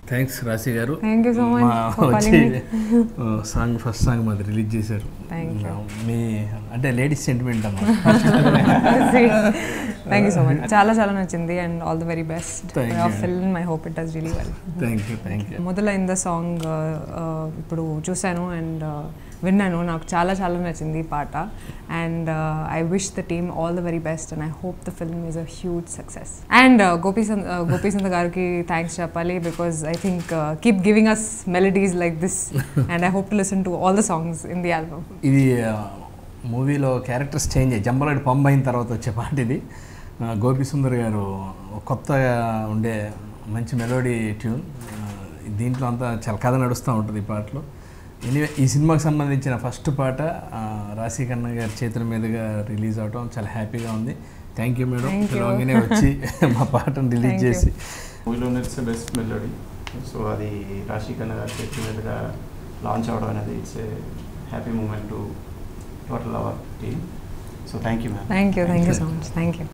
Thanks రాశి గారు Thank you so much మా for వచ్చి calling సాంగ్ ఫస్ట్ సాంగ్ మాది రిలీజ్ చేశారు Thank you. మీ అంటే లేడీస్ సెంటిమెంట్ అమ్మా థ్యాంక్ యూ సో మచ్ చాలా చాలా నచ్చింది and all the very best Thank you. Film I hope it does really well thank you thank you మొదలైంద song ఇప్పుడు చూశాను అండ్ విన్నాను నాకు చాలా చాలా నచ్చింది ఈ పాట and I wish the team all the very best and I hope the film is a huge success and Gopisundar Gopisundar గారికి థ్యాంక్స్ చెప్పాలి because I think keep giving us melodies like this and I hope to listen to all the songs in the album ఇది మూవీలో characters change అయ్యి జంబలడి పంబ్ అయిన తర్వాత వచ్చే పాట ఇది ఆ, గోపి సుందర్ గారు కొత్తగా ఉండే మంచి మెలోడీ ట్యూన్ ఆ, దీంట్లో అంతా చాలా కథ నడుస్తూ ఉంటుంది ఈ పాటలో ఎనివే ఈ సినిమాకి సంబంధించిన ఫస్ట్ పాట ఆ, రాశి కన్న గారి చేతుల మీదుగా రిలీజ్ అవడం చాలా హ్యాపీగా ఉంది thank you madam Thank you. పిలవగానే వచ్చి మా పాటను రిలీజ్ Thank you. చేసి మూవీలోనే ఇట్స్ బెస్ట్ మెలోడీ సో అది రాశి కన్నా గారి చేతి మీదుగా లాంచ్ అవడం అనేది it's a happy moment to total our team so thank you ma'am thank you thank you so much thank you